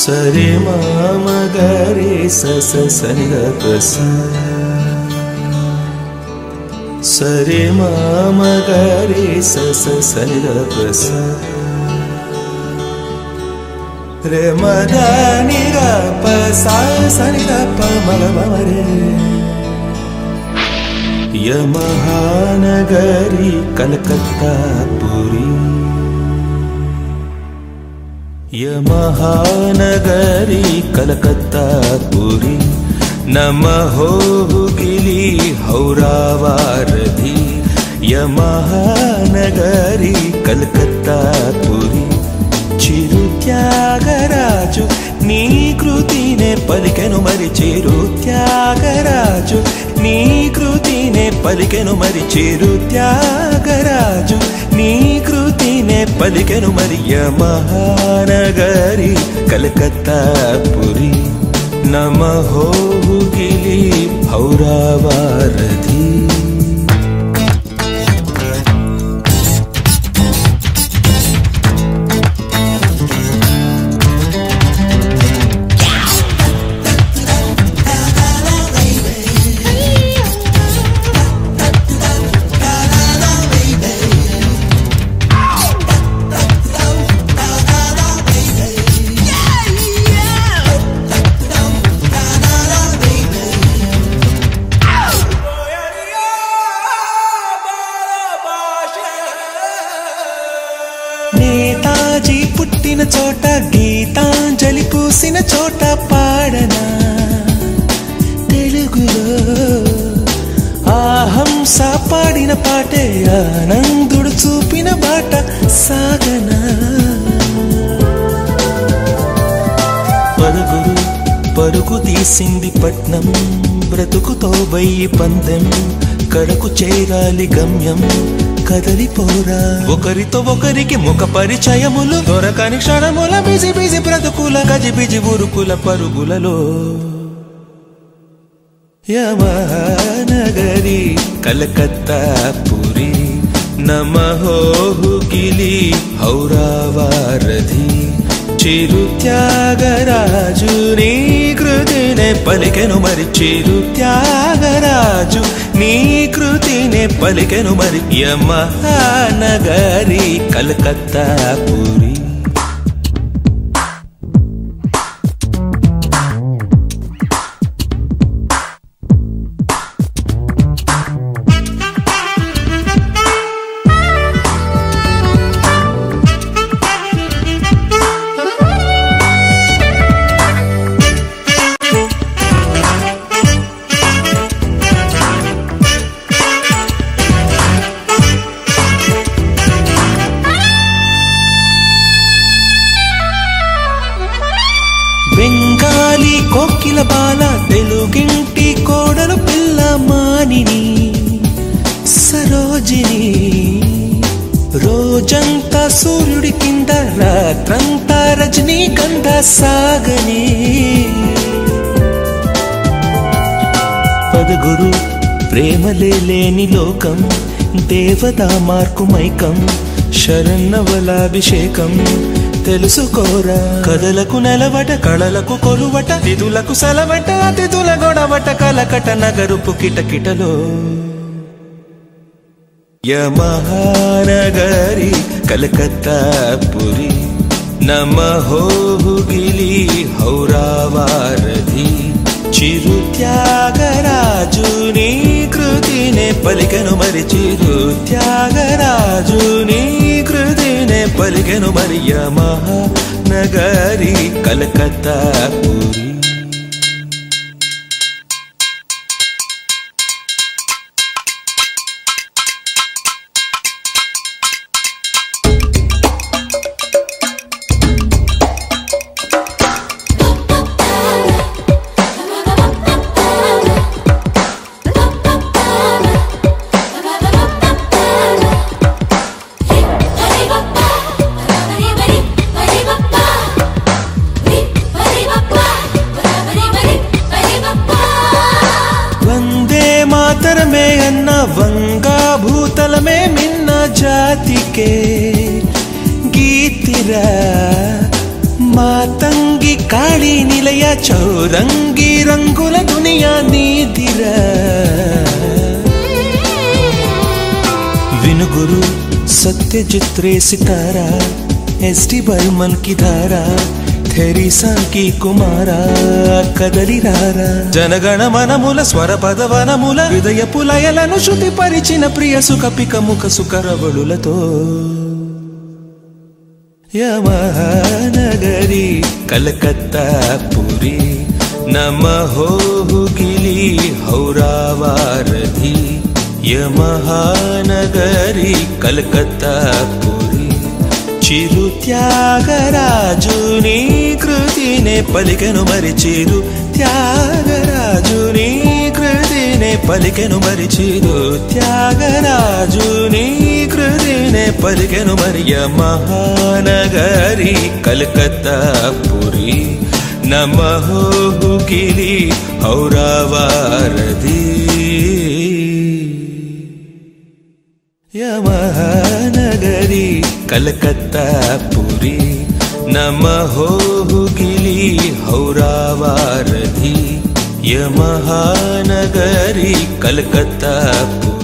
సరే మామ గరే సస సనిద పస సరే మామ గరే సస సనిద పస రే మద నిర పస సనిద ప మగ మరే యమహానగరి కలకత్తా పురి యమహానగరి కలకత్తా పురి నమహో గిలి హౌరావారధి యమహానగరి కలకత్తా పురి చిరు త్యాగరాజు నీ కృతినే పలికెను మరి చిరు త్యాగరాజు నీ కృతినే పలికెను మరి చిరు త్యాగరాజు నీ కృతినే పలికెను మరి మహానగరి కలకత్తా పురి నమహో గిలి హౌరావారధి నేతాజీ పుట్టిన చోట గీతాంజలి పూసిన చోట పాడనా తెలుగులో ఆహంస పాడిన పాటే ఆనందుడు చూపిన బాట సాగనా పరుగురు పరుగు తీసింది పట్నం బ్రతుకుతో బయ్యి పందెం కడకు చేరాలి గమ్యం కదలిపోరా ఒకరితో ఒకరికి ముఖ పరిచయములు దొరకని క్షణముల బిజి బిజి బ్రతుకుల గజి బిజి ఉరుకుల పరుగులలో యమనగరి కలకత్తా పురి నమహో గిలి హౌరావారధి చిరు త్యాగరాజు నీ కృతినే పలికెను మరి చిరు త్యాగరాజు నీ కృతినే పలికెను మరి యమహానగరి కలకత్తా పురి బెంగాలీ కోకిల బాల తెలుగింటి కోడలు పిల్ల మానిని సరోజిని రోజంతా సూర్యుడి కింద రాత్రంతా రజనీగంధ సాగని పదగురు ప్రేమలే లేని లోకం దేవతా మార్కు మైకం శరన్నవలాభిషేకం తెలుసుకోరా కథలకు నెలవట కళలకు కొలువట తిథులకు సెలవట అతిథుల గొడవట కలకట నగరుపు కిటకిటలో యమహానగరి కలకత్తా పురి నమహో గిలి హౌరావారధి చిరు త్యాగరాజు నీ కృతినే పలికెను మరి చిరు త్యాగరాజు నీ కృతినే పలికెను మరి యమహానగరి కలకత్తా పురి వందే మాతరమే అన్న వంగా భూతలమే మిన్న జాతికే గీతిరా మాతంగి కాళీ నిలయ చౌరంగి రంగుల దునియా నీదిరా వినుగురు సత్యజిత్ రే సితారా ఎస్టి బర్మన్ కి ధారా థెరిసా కి కుమారా కదలిరారా జనగణ మనముల స్వర పదవనముల హృదయ పులయలను శృతి పరిచిన ప్రియ సుఖ పిక ముఖ సుకరవళులతో యమహానగరి కలకత్తా పురి నమహోహుగిలి హౌరావారధి యమహానగరి కలకత్తా పురి చిరు త్యాగరాజుని కృతినే పలికెను మరి చిరు త్యాగరాజుని కృతినే పలికెను మరి చిరు త్యాగరాజుని కృతినే పలికెను మరి మహానగరి కలకత్తా పురి నమహోగిలి హౌరావారధి యమహానగరి కలకత్తా పురి నమహోగిలి హౌరావారధి యమహానగరి కలకత్తా పురి